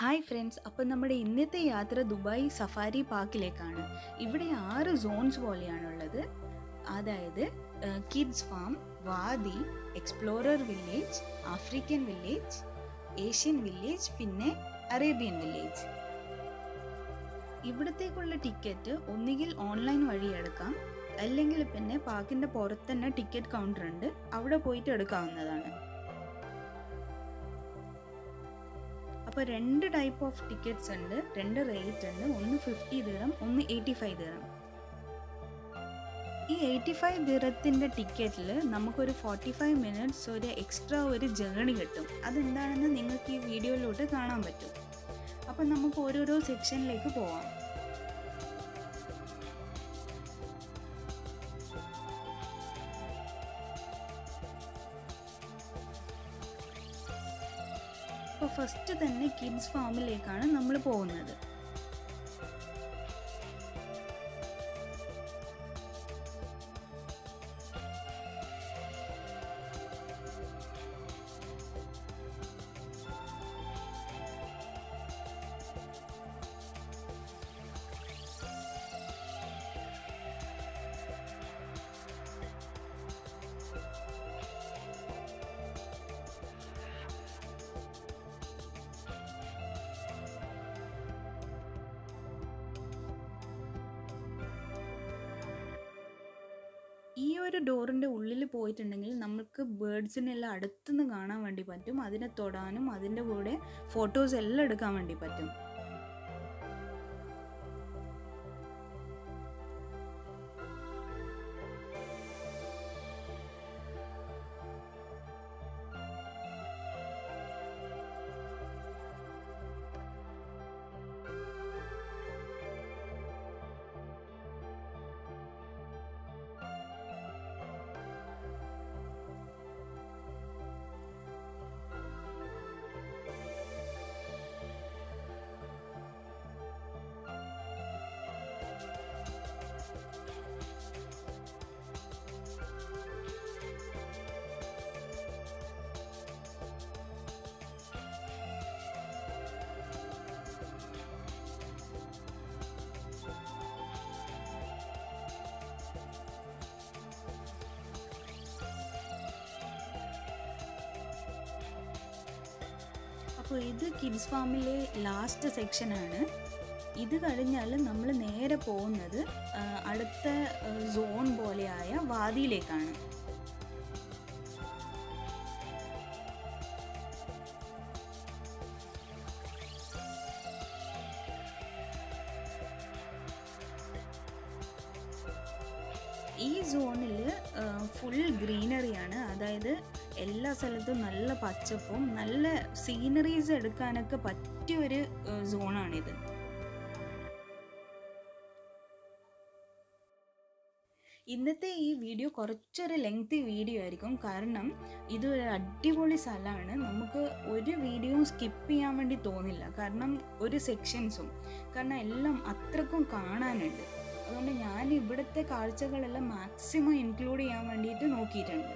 hi friends അപ്പം നമ്മുടെ ഇന്നത്തെ യാത്ര ദുബായ് സഫാരി പാർക്കിലേക്കാണ് ഇവിടെ ആറ് സോൺസ് പോലെയാണുള്ളത് അതായത് കിഡ്സ് ഫാം വാദി explorer village African village Asian village പിന്നെ അറേബ്യൻ വില്ലേജ് ഇവിടത്തേക്കുള്ള ടിക്കറ്റ് ഒന്നുകിൽ ഓൺലൈൻ വഴി എടുക്കാം അല്ലെങ്കിൽ പിന്നെ പാർക്കിൻ്റെ പുറത്ത് തന്നെ ടിക്കറ്റ് കൗണ്ടർ ഉണ്ട് അവിടെ പോയിട്ട് എടുക്കാവുന്നതാണ് അപ്പോൾ രണ്ട് ടൈപ്പ് ഓഫ് ടിക്കറ്റ്സ് ഉണ്ട് രണ്ട് റേറ്റ് ഉണ്ട് ഒന്ന് ഫിഫ്റ്റി ദിറം ഒന്ന് എയ്റ്റി ഫൈവ് ദിറം ഈ എയ്റ്റി ഫൈവ് ദിറത്തിൻ്റെ ടിക്കറ്റിൽ നമുക്കൊരു ഫോർട്ടി ഫൈവ് മിനിറ്റ്സ് ഒരു എക്സ്ട്രാ ഒരു ജേണി കിട്ടും അതെന്താണെന്ന് നിങ്ങൾക്ക് ഈ വീഡിയോയിലൂടെ കാണാൻ പറ്റും അപ്പം നമുക്ക് ഓരോരോ സെക്ഷനിലേക്ക് പോവാം അപ്പോൾ ഫസ്റ്റ് തന്നെ കിഡ്സ് ഫാമിലേക്കാണ് നമ്മൾ പോകുന്നത് ഈ ഒരു ഡോറിൻ്റെ ഉള്ളിൽ പോയിട്ടുണ്ടെങ്കിൽ നമുക്ക് ബേഡ്സിനെല്ലാം അടുത്തുനിന്ന് കാണാൻ വേണ്ടി പറ്റും അതിനെ തൊടാനും അതിൻ്റെ കൂടെ ഫോട്ടോസ് എല്ലാം എടുക്കാൻ വേണ്ടി പറ്റും അപ്പോൾ ഇത് കിഡ്സ് ഫാമിലെ ലാസ്റ്റ് സെക്ഷനാണ് ഇത് കഴിഞ്ഞാൽ നമ്മൾ നേരെ പോകുന്നത് അടുത്ത സോൺ പോലെയായ വാദിയിലേക്കാണ് ഈ സോണിൽ ഫുൾ ഗ്രീനറിയാണ് അതായത് എല്ലാ സ്ഥലത്തും നല്ല പച്ചപ്പും നല്ല സീനറീസ് എടുക്കാനൊക്കെ പറ്റിയൊരു സോണാണിത് ഇന്നത്തെ ഈ വീഡിയോ കുറച്ചൊരു ലെങ്തി വീഡിയോ ആയിരിക്കും കാരണം ഇത് ഒരു അടിപൊളി സ്ഥലമാണ് നമുക്ക് ഒരു വീഡിയോയും സ്കിപ്പ് ചെയ്യാൻ വേണ്ടി തോന്നില്ല കാരണം ഒരു സെക്ഷൻസും കാരണം എല്ലാം അത്രക്കും കാണാനുണ്ട് അതുകൊണ്ട് ഞാൻ ഇവിടുത്തെ കാഴ്ചകളെല്ലാം മാക്സിമം ഇൻക്ലൂഡ് ചെയ്യാൻ വേണ്ടിയിട്ട് നോക്കിയിട്ടുണ്ട്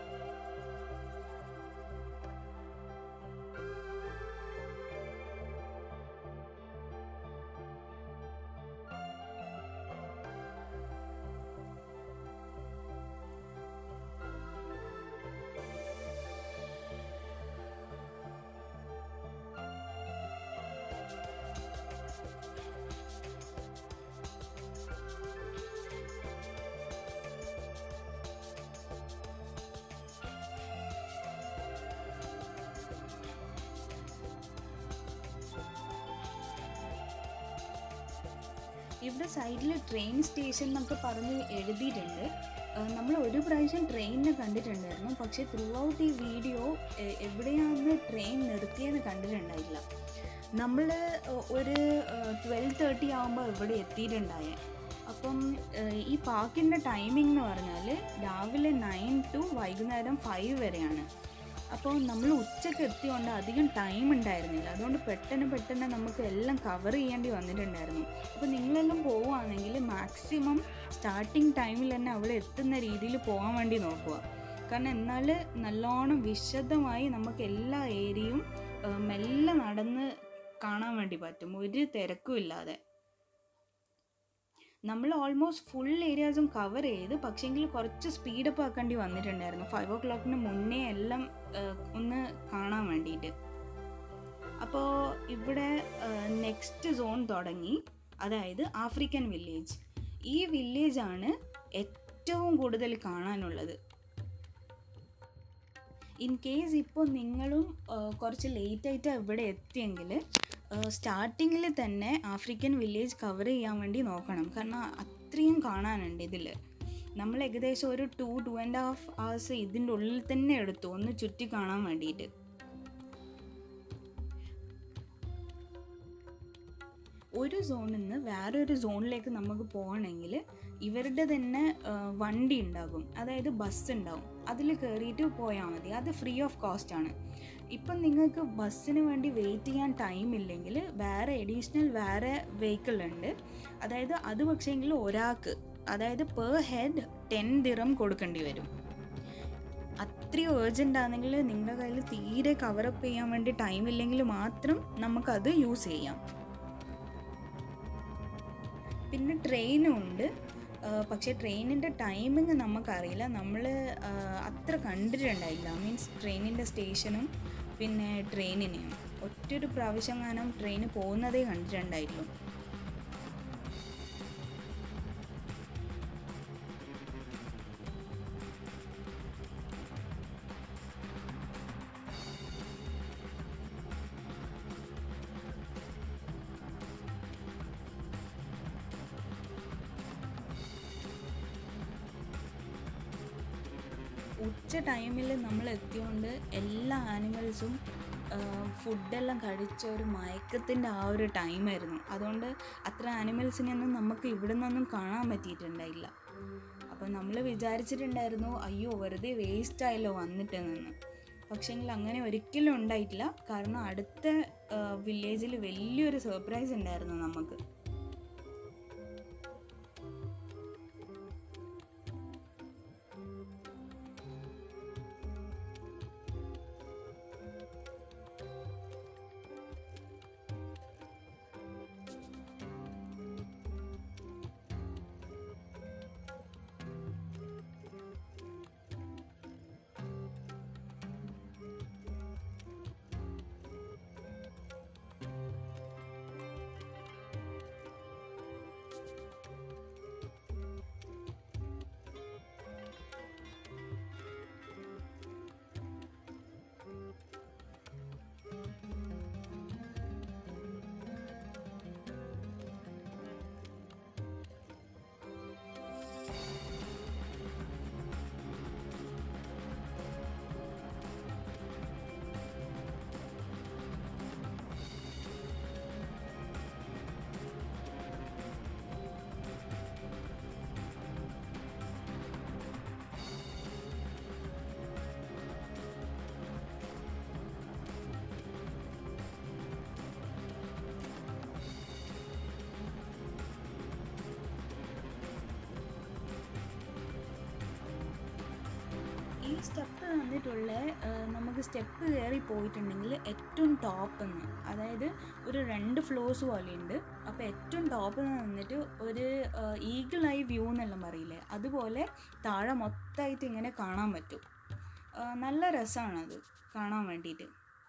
ഇവിടെ സൈഡിൽ ട്രെയിൻ സ്റ്റേഷൻ എന്നൊക്കെ പറഞ്ഞ് എഴുതിയിട്ടുണ്ട് നമ്മൾ ഒരു പ്രാവശ്യം ട്രെയിനിനെ കണ്ടിട്ടുണ്ടായിരുന്നു പക്ഷേ ത്രൂ ഔട്ട് ഈ വീഡിയോ എവിടെയാണെന്ന് ട്രെയിൻ നിർത്തിയെന്ന് കണ്ടിട്ടുണ്ടായില്ല നമ്മൾ ഒരു ട്വൽവ് തേർട്ടി ആകുമ്പോൾ ഇവിടെ എത്തിയിട്ടുണ്ടായേ അപ്പം ഈ പാർക്കിൻ്റെ ടൈമിംഗ് എന്ന് പറഞ്ഞാൽ രാവിലെ നയൻ ടു വൈകുന്നേരം ഫൈവ് വരെയാണ് അപ്പോൾ നമ്മൾ ഉച്ചയ്ക്ക് എത്തിയോണ്ട് അധികം ടൈം ഉണ്ടായിരുന്നില്ല അതുകൊണ്ട് പെട്ടെന്ന് പെട്ടെന്ന് നമുക്ക് എല്ലാം കവർ ചെയ്യേണ്ടി വന്നിട്ടുണ്ടായിരുന്നു അപ്പോൾ നിങ്ങളെല്ലാം പോവുകയാണെങ്കിൽ മാക്സിമം സ്റ്റാർട്ടിങ് ടൈമിൽ തന്നെ അവിടെ എത്തുന്ന രീതിയിൽ പോകാൻ വേണ്ടി നോക്കുക കാരണം എന്നാൽ നല്ലോണം വിശദമായി നമുക്ക് എല്ലാ ഏരിയയും മെല്ലെ നടന്ന് കാണാൻ വേണ്ടി പറ്റും ഒരു തിരക്കും ഇല്ലാതെ നമ്മൾ ഓൾമോസ്റ്റ് ഫുൾ ഏരിയാസും കവർ ചെയ്ത് പക്ഷേങ്കിൽ കുറച്ച് സ്പീഡപ്പ് ആക്കേണ്ടി വന്നിട്ടുണ്ടായിരുന്നു ഫൈവ് ഓ ക്ലോക്കിന് മുന്നേ എല്ലാം ആ, ഒന്ന് കാണാൻ വേണ്ടിയിട്ട് അപ്പോൾ ഇവിടെ നെക്സ്റ്റ് സോൺ തുടങ്ങി അതായത് ആഫ്രിക്കൻ വില്ലേജ് ഈ വില്ലേജാണ് ഏറ്റവും കൂടുതൽ കാണാനുള്ളത് ഇൻ കേസ് ഇപ്പോൾ നിങ്ങളും ആ, കുറച്ച് ലേറ്റ് ആയിട്ട് ഇവിടെ എത്തിയെങ്കിൽ സ്റ്റാർട്ടിങ്ങിൽ തന്നെ ആഫ്രിക്കൻ വില്ലേജ് കവർ ചെയ്യാൻ വേണ്ടി നോക്കണം കാരണം അത്രയും കാണാനുണ്ട് ഇതിൽ നമ്മൾ ഏകദേശം ഒരു two two and half hours ഇതിൻ്റെ ഉള്ളിൽ തന്നെ എടുത്തു ഒന്ന് ചുറ്റി കാണാൻ വേണ്ടിയിട്ട് ഒരു സോണിൽ നിന്ന് വേറൊരു സോണിലേക്ക് നമുക്ക് പോകണമെങ്കിൽ ഇവരുടെ തന്നെ ആ, വണ്ടി ഉണ്ടാകും അതായത് ബസ് ഉണ്ടാവും അതിൽ കയറിയിട്ട് പോയാൽ മതി അത് ഫ്രീ ഓഫ് കോസ്റ്റ് ആണ് ഇപ്പം നിങ്ങൾക്ക് ബസ്സിന് വേണ്ടി വെയിറ്റ് ചെയ്യാൻ ടൈം ഇല്ലെങ്കിൽ വേറെ എഡീഷണൽ വേറെ വെഹിക്കിൾ ഉണ്ട് അതായത് അത് പക്ഷേങ്കിൽ ഒരാൾക്ക് അതായത് പെർ ഹെഡ് ടെൻ ദിറം കൊടുക്കേണ്ടി വരും അത്രയും ഏർജൻ്റ് ആണെങ്കിൽ നിങ്ങളുടെ കയ്യിൽ തീരെ കവറപ്പ് ചെയ്യാൻ വേണ്ടി ടൈം ഇല്ലെങ്കിൽ മാത്രം നമുക്കത് യൂസ് ചെയ്യാം പിന്നെ ട്രെയിനും ഉണ്ട് ആ, പക്ഷേ ട്രെയിനിൻ്റെ ടൈമിങ് നമുക്കറിയില്ല നമ്മൾ അത്ര കണ്ടിട്ടുണ്ടായില്ല മീൻസ് ട്രെയിനിൻ്റെ സ്റ്റേഷനും പിന്നെ ട്രെയിനിനെയും ഒറ്റൊരു പ്രാവശ്യം കാണാൻ ട്രെയിന് പോകുന്നതേ കണ്ടിട്ടുണ്ടായിട്ടുള്ളൂ ഉച്ച ടൈമിൽ നമ്മൾ എത്തിയോണ്ട് എല്ലാ ആനിമൽസും ഫുഡെല്ലാം കഴിച്ച ഒരു മയക്കത്തിൻ്റെ ആ ഒരു ടൈമായിരുന്നു അതുകൊണ്ട് അത്ര ആനിമൽസിനെയൊന്നും നമുക്ക് ഇവിടെ നിന്നൊന്നും കാണാൻ പറ്റിയിട്ടുണ്ടായില്ല അപ്പോൾ നമ്മൾ വിചാരിച്ചിട്ടുണ്ടായിരുന്നു അയ്യോ വെറുതെ വേസ്റ്റ് ആയല്ലോ വന്നിട്ട് നിന്ന് പക്ഷേങ്കിൽ അങ്ങനെ ഒരിക്കലും ഉണ്ടായിട്ടില്ല കാരണം അടുത്ത വില്ലേജിൽ വലിയൊരു സർപ്രൈസ് ഉണ്ടായിരുന്നു നമുക്ക് ഈ സ്റ്റെപ്പ് തന്നിട്ടുള്ള ആ, നമുക്ക് സ്റ്റെപ്പ് കയറി പോയിട്ടുണ്ടെങ്കിൽ ഏറ്റവും ടോപ്പ് എന്ന് അതായത് ഒരു രണ്ട് ഫ്ലോർസ് പോലെയുണ്ട് അപ്പോൾ ഏറ്റവും ടോപ്പ് നിന്നിട്ട് ഒരു ഈഗിൾ ഐ വ്യൂ എന്നെല്ലാം പറയില്ലേ അതുപോലെ താഴെ മൊത്തമായിട്ട് ഇങ്ങനെ കാണാൻ പറ്റും ആ, നല്ല രസമാണത് കാണാൻ വേണ്ടിയിട്ട്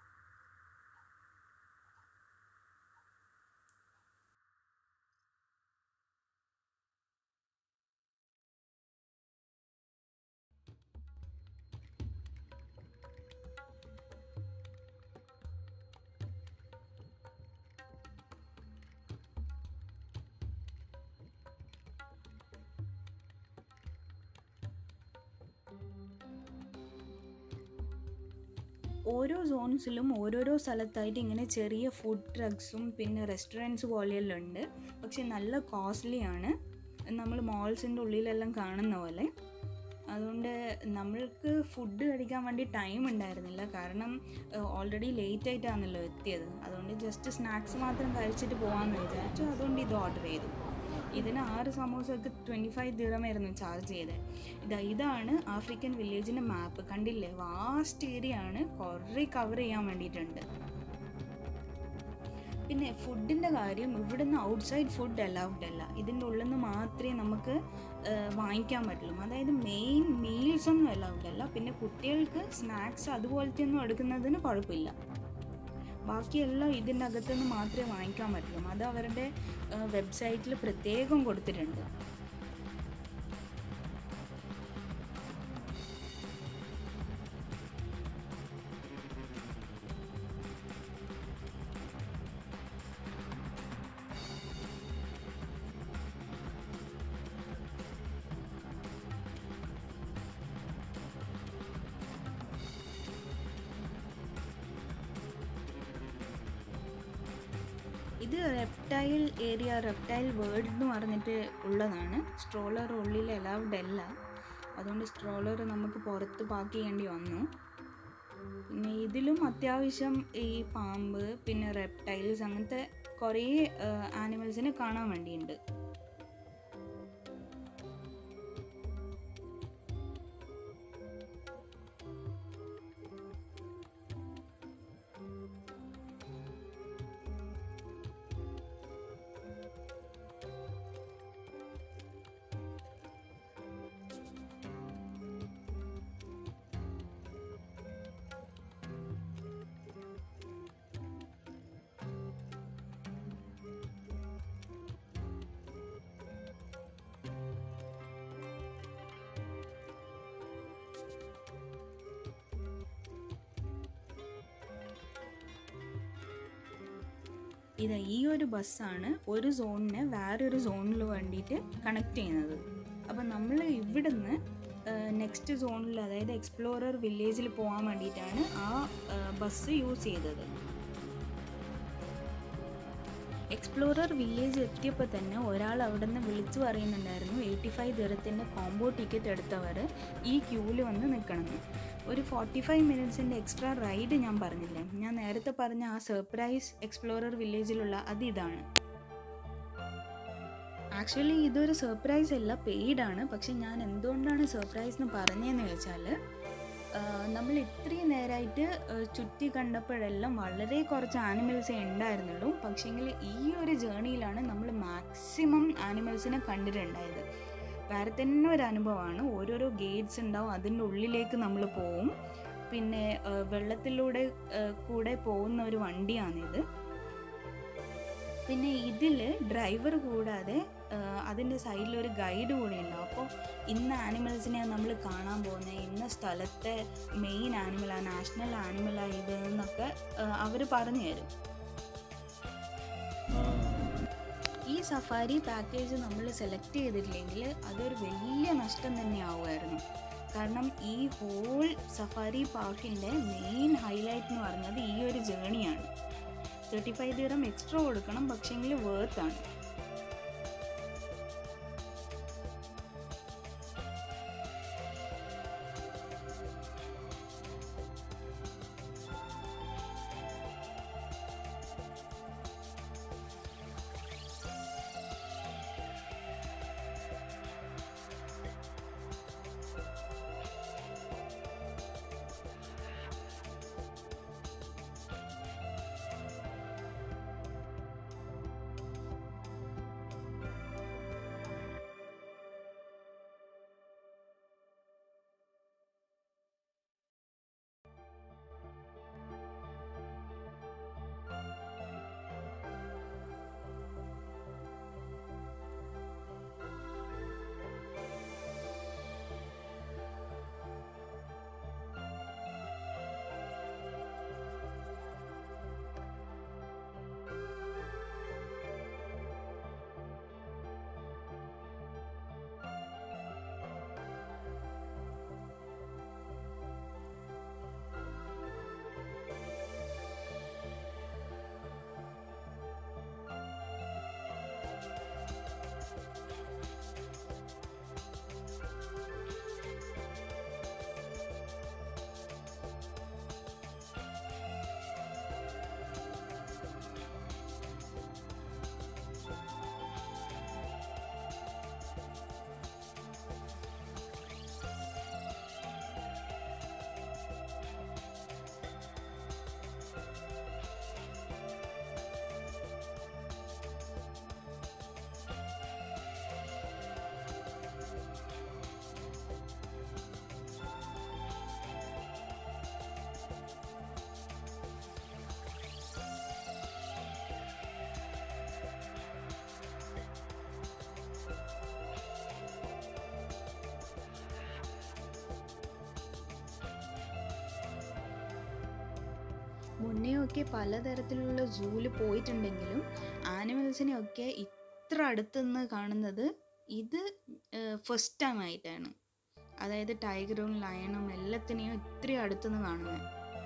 ഓരോ സോൺസിലും ഓരോരോ സ്ഥലത്തായിട്ട് ഇങ്ങനെ ചെറിയ ഫുഡ് ട്രക്സും പിന്നെ റെസ്റ്റോറൻറ്റ്സ് പോലെയെല്ലാം ഉണ്ട് പക്ഷെ നല്ല കോസ്റ്റ്ലി ആണ് നമ്മൾ മോൾസിൻ്റെ ഉള്ളിലെല്ലാം കാണുന്ന പോലെ അതുകൊണ്ട് നമ്മൾക്ക് ഫുഡ് കഴിക്കാൻ വേണ്ടി ടൈം ഉണ്ടായിരുന്നില്ല കാരണം ഓൾറെഡി ലേറ്റ് ആയിട്ടാണല്ലോ എത്തിയത് അതുകൊണ്ട് ജസ്റ്റ് സ്നാക്സ് മാത്രം കഴിച്ചിട്ട് പോകാമെന്ന് വിചാരിച്ചു അതുകൊണ്ട് ഇത് ഓർഡർ ചെയ്തു ഇതിന് ആറ് സമോസക്ക് ട്വൻറ്റി ഫൈവ് ദിറമായിരുന്നു ചാർജ് ചെയ്തത് ഇതാ ഇതാണ് ആഫ്രിക്കൻ വില്ലേജിൻ്റെ മാപ്പ് കണ്ടില്ലേ വാസ്റ്റ് ഏരിയ ആണ് കുറേ കവർ ചെയ്യാൻ വേണ്ടിയിട്ടുണ്ട് പിന്നെ ഫുഡിൻ്റെ കാര്യം ഇവിടുന്ന് ഔട്ട്സൈഡ് ഫുഡ് അലൗഡ് അല്ല ഇതിൻ്റെ ഉള്ളിൽ നിന്ന് മാത്രമേ നമുക്ക് ആ, വാങ്ങിക്കാൻ പറ്റുള്ളൂ അതായത് മെയിൻ മീൽസ് ഒന്നും അലൗഡ് അല്ല പിന്നെ കുട്ടികൾക്ക് സ്നാക്സ് അതുപോലത്തെ ഒന്നും എടുക്കുന്നതിന് കുഴപ്പമില്ല ബാക്കിയെല്ലാം ഇതിൻ്റെ അകത്തുനിന്ന് മാത്രമേ വാങ്ങിക്കാൻ പറ്റുള്ളൂ അത് അവരുടെ വെബ്സൈറ്റിൽ പ്രത്യേകം കൊടുത്തിട്ടുണ്ട് ഇത് റെപ്റ്റൈൽ ഏരിയ റെപ്റ്റൈൽ വേൾഡ് എന്ന് പറഞ്ഞിട്ട് ഉള്ളതാണ് സ്ട്രോളർ ഉള്ളിൽ അലൗഡ് അല്ല അതുകൊണ്ട് സ്ട്രോളർ നമുക്ക് പുറത്ത് പാക്ക് ചെയ്യേണ്ടി വന്നു പിന്നെ ഇതിലും അത്യാവശ്യം ഈ പാമ്പ് പിന്നെ റെപ്റ്റൈൽസ് അങ്ങനത്തെ കുറേ ആനിമൽസിനെ കാണാൻ വേണ്ടിയുണ്ട് ഇത് ഈ ഒരു ബസ്സാണ് ഒരു സോണിനെ വേറൊരു സോണിൽ വേണ്ടിയിട്ട് കണക്ട് ചെയ്യുന്നത് അപ്പം നമ്മൾ ഇവിടുന്ന് നെക്സ്റ്റ് സോണിൽ അതായത് എക്സ്പ്ലോറർ വില്ലേജിൽ പോകാൻ വേണ്ടിയിട്ടാണ് ആ ബസ് യൂസ് ചെയ്തത് എക്സ്പ്ലോറർ വില്ലേജ് എത്തിയപ്പോൾ തന്നെ ഒരാൾ അവിടെ നിന്ന് വിളിച്ചു പറയുന്നുണ്ടായിരുന്നു എയ്റ്റി ഫൈവ് ദിറത്തിൻ്റെ കോംബോ ടിക്കറ്റ് എടുത്തവർ ഈ ക്യൂവിൽ വന്ന് നിൽക്കണമെന്ന് ഒരു ഫോർട്ടി ഫൈവ് മിനിറ്റ്സിൻ്റെ എക്സ്ട്രാ റൈഡ് ഞാൻ പറഞ്ഞില്ലേ ഞാൻ നേരത്തെ പറഞ്ഞ ആ സർപ്രൈസ് എക്സ്പ്ലോറർ വില്ലേജിലുള്ള അത് ഇതാണ് ആക്ച്വലി ഇതൊരു സർപ്രൈസ് അല്ല പെയ്ഡാണ് പക്ഷെ ഞാൻ എന്തുകൊണ്ടാണ് സർപ്രൈസ് എന്ന് പറഞ്ഞതെന്ന് വെച്ചാൽ നമ്മൾ ഇത്രയും നേരമായിട്ട് ചുറ്റി കണ്ടപ്പോഴെല്ലാം വളരെ കുറച്ച് ആനിമൽസേ ഉണ്ടായിരുന്നുള്ളൂ പക്ഷേങ്കിൽ ഈ ഒരു ജേണിയിലാണ് നമ്മൾ മാക്സിമം ആനിമൽസിനെ കണ്ടിട്ടുണ്ടായത് വേറെ തന്നെ ഒരു അനുഭവമാണ് ഓരോരോ ഗേറ്റ്സ് ഉണ്ടാവും അതിൻ്റെ ഉള്ളിലേക്ക് നമ്മൾ പോവും പിന്നെ ആ, വെള്ളത്തിലൂടെ ആ, കൂടെ പോകുന്ന ഒരു വണ്ടിയാണിത് പിന്നെ ഇതിൽ ഡ്രൈവർ കൂടാതെ അതിൻ്റെ സൈഡിൽ ഒരു ഗൈഡ് കൂടെ ഉണ്ടാവും അപ്പോൾ ഇന്ന ആനിമൽസിനെ നമ്മൾ കാണാൻ പോകുന്നത് ഇന്ന സ്ഥലത്തെ മെയിൻ ആനിമലാ നാഷണൽ ആനിമലാ ഇത് എന്നൊക്കെ അവർ പറഞ്ഞു തരും ഈ സഫാരി പാക്കേജ് നമ്മൾ സെലക്ട് ചെയ്തിട്ടില്ലെങ്കിൽ അതൊരു വലിയ നഷ്ടം തന്നെ ആവുമായിരുന്നു കാരണം ഈ ഹോൾ സഫാരി പാർക്കിൻ്റെ മെയിൻ ഹൈലൈറ്റ് എന്ന് പറഞ്ഞത് ഈ ഒരു ജേണിയാണ് തേർട്ടി ഫൈവ് ദീറം എക്സ്ട്രാ കൊടുക്കണം പക്ഷേങ്കിൽ വേർത്താണ് മുന്നെയൊക്കെ പലതരത്തിലുള്ള സൂവിൽ പോയിട്ടുണ്ടെങ്കിലും ആനിമൽസിനെയൊക്കെ ഇത്ര അടുത്തുനിന്ന് കാണുന്നത് ഇത് ഫസ്റ്റ് ടൈം ആയിട്ടാണ് അതായത് ടൈഗറും ലയണും എല്ലാത്തിനെയും ഇത്രയും അടുത്തുനിന്ന് കാണുന്നത്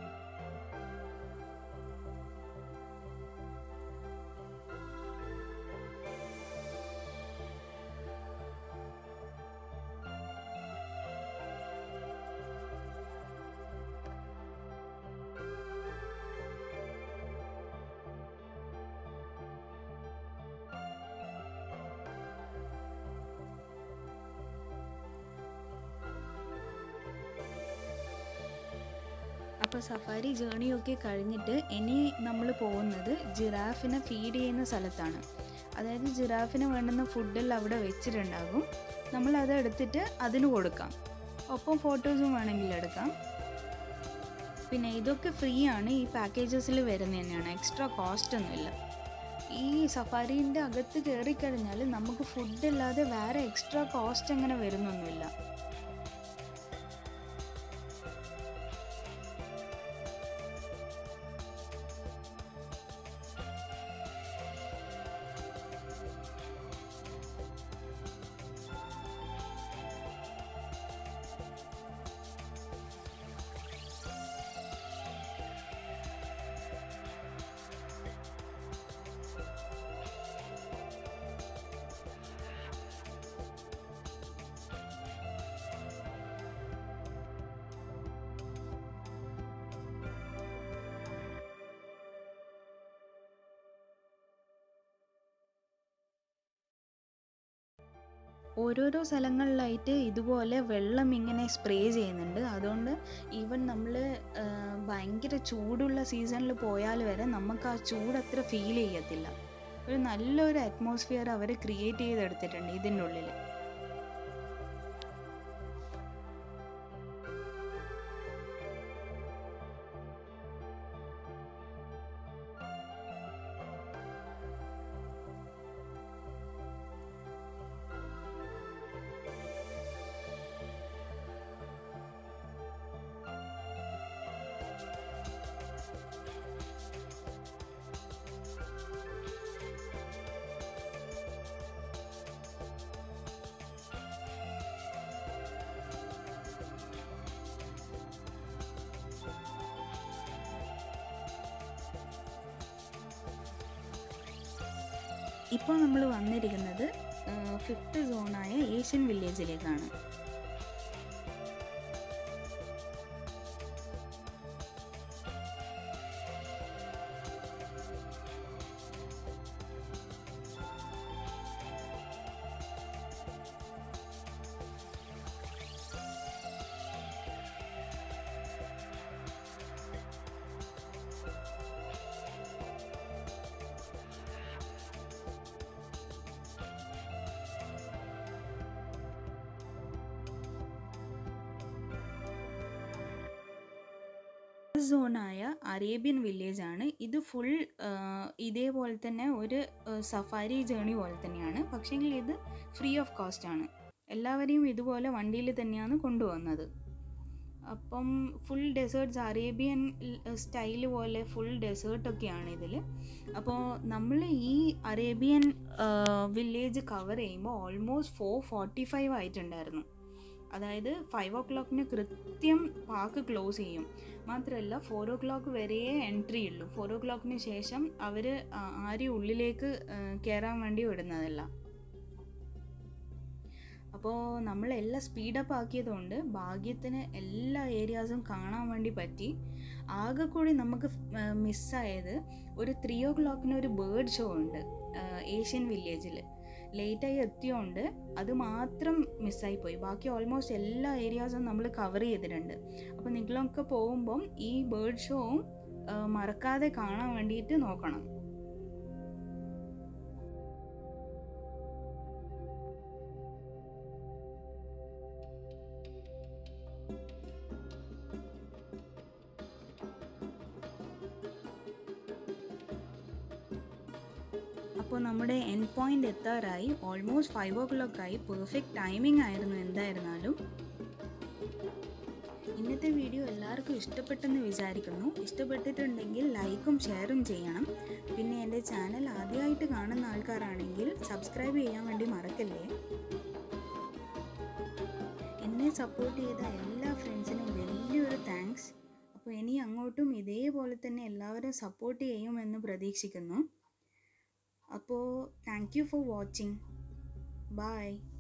അപ്പോൾ സഫാരി ജേണിയൊക്കെ കഴിഞ്ഞിട്ട് ഇനി നമ്മൾ പോകുന്നത് ജിറാഫിനെ ഫീഡ് ചെയ്യുന്ന സ്ഥലത്താണ് അതായത് ജിറാഫിന് വേണ്ടുന്ന ഫുഡെല്ലാം അവിടെ വെച്ചിട്ടുണ്ടാകും നമ്മൾ അത് എടുത്തിട്ട് അതിന് കൊടുക്കാം ഒപ്പം ഫോട്ടോസും വേണമെങ്കിൽ എടുക്കാം പിന്നെ ഇതൊക്കെ ഫ്രീ ആണ് ഈ പാക്കേജസിൽ വരുന്നത് തന്നെയാണ് എക്സ്ട്രാ കോസ്റ്റ് ഒന്നുമില്ല ഈ സഫാരീൻ്റെ അകത്ത് കയറിക്കഴിഞ്ഞാൽ നമുക്ക് ഫുഡ് അല്ലാതെ വേറെ എക്സ്ട്രാ കോസ്റ്റ് അങ്ങനെ വരുന്നൊന്നുമില്ല ഓരോരോ സ്ഥലങ്ങളിലായിട്ട് ഇതുപോലെ വെള്ളം ഇങ്ങനെ സ്പ്രേ ചെയ്യുന്നുണ്ട് അതുകൊണ്ട് ഈവൻ നമ്മൾ ഭയങ്കര ചൂടുള്ള സീസണിൽ പോയാൽ വരെ നമുക്ക് ആ ചൂട് അത്ര ഫീൽ ചെയ്യത്തില്ല ഒരു നല്ലൊരു അറ്റ്മോസ്ഫിയർ അവർ ക്രിയേറ്റ് ചെയ്തെടുത്തിട്ടുണ്ട് ഇതിൻ്റെ ഉള്ളിൽ ഇപ്പോൾ നമ്മൾ വന്നിരിക്കുന്നത് ഫിഫ്ത്ത് സോണായ ഏഷ്യൻ വില്ലേജിലേക്കാണ് സോണായ അറേബ്യൻ വില്ലേജ് ആണ് ഇത് ഫുൾ ഇതേപോലെ തന്നെ ഒരു സഫാരി ജേണി പോലെ തന്നെയാണ് പക്ഷേങ്കിൽ ഇത് ഫ്രീ ഓഫ് കോസ്റ്റ് ആണ് എല്ലാവരെയും ഇതുപോലെ വണ്ടിയിൽ തന്നെയാണ് കൊണ്ടുവന്നത് അപ്പം ഫുൾ ഡെസേർട്ട്സ് അറേബ്യൻ സ്റ്റൈൽ പോലെ ഫുൾ ഡെസേർട്ടൊക്കെയാണ് ഇതിൽ അപ്പോൾ നമ്മൾ ഈ അറേബ്യൻ വില്ലേജ് കവർ ചെയ്യുമ്പോൾ ഓൾമോസ്റ്റ് ഫോർ ഫോർട്ടി ഫൈവ് ആയിട്ടുണ്ടായിരുന്നു അതായത് ഫൈവ് ഓ ക്ലോക്കിന് കൃത്യം പാർക്ക് ക്ലോസ് ചെയ്യും മാത്രമല്ല ഫോർ ഓ ക്ലോക്ക് വരെ എൻട്രി ഉള്ളൂ ഫോർ ഓ ക്ലോക്കിന് ശേഷം അവർ ആരും ഉള്ളിലേക്ക് കയറാൻ വേണ്ടി വിടുന്നതല്ല അപ്പോൾ നമ്മളെല്ലാം സ്പീഡപ്പ് ആക്കിയതുകൊണ്ട് ഭാഗ്യത്തിന് എല്ലാ ഏരിയാസും കാണാൻ വേണ്ടി പറ്റി ആകെ കൂടി നമുക്ക് മിസ്സായത് ഒരു ത്രീ ഓ ക്ലോക്കിന് ഒരു ബേർഡ് ഷോ ഉണ്ട് ഏഷ്യൻ വില്ലേജിൽ ലേറ്റായി എത്തിയോണ്ട് അത് മാത്രം മിസ്സായി പോയി ബാക്കി ഓൾമോസ്റ്റ് എല്ലാ ഏരിയാസും നമ്മൾ കവർ ചെയ്തിട്ടുണ്ട് അപ്പോൾ നിങ്ങളൊക്കെ പോകുമ്പം ഈ ബേർഡ് ഷോവും മറക്കാതെ കാണാൻ വേണ്ടിയിട്ട് നോക്കണം അപ്പോൾ നമ്മുടെ എൻ പോയിന്റ് എത്താറായി ഓൾമോസ്റ്റ് ഫൈവ് ഓ ക്ലോക്ക് ആയി പെർഫെക്റ്റ് ടൈമിംഗ് ആയിരുന്നു എന്തായിരുന്നാലും ഇന്നത്തെ വീഡിയോ എല്ലാവർക്കും ഇഷ്ടപ്പെട്ടെന്ന് വിചാരിക്കുന്നു ഇഷ്ടപ്പെട്ടിട്ടുണ്ടെങ്കിൽ ലൈക്കും ഷെയറും ചെയ്യണം പിന്നെ എൻ്റെ ചാനൽ ആദ്യമായിട്ട് കാണുന്ന ആൾക്കാരാണെങ്കിൽ സബ്സ്ക്രൈബ് ചെയ്യാൻ വേണ്ടി മറക്കല്ലേ എന്നെ സപ്പോർട്ട് ചെയ്ത എല്ലാ ഫ്രണ്ട്സിനും വലിയൊരു താങ്ക്സ് അപ്പോൾ ഇനി അങ്ങോട്ടും ഇതേപോലെ തന്നെ എല്ലാവരും സപ്പോർട്ട് ചെയ്യുമെന്ന് പ്രതീക്ഷിക്കുന്നു അപ്പോൾ thank you for watching by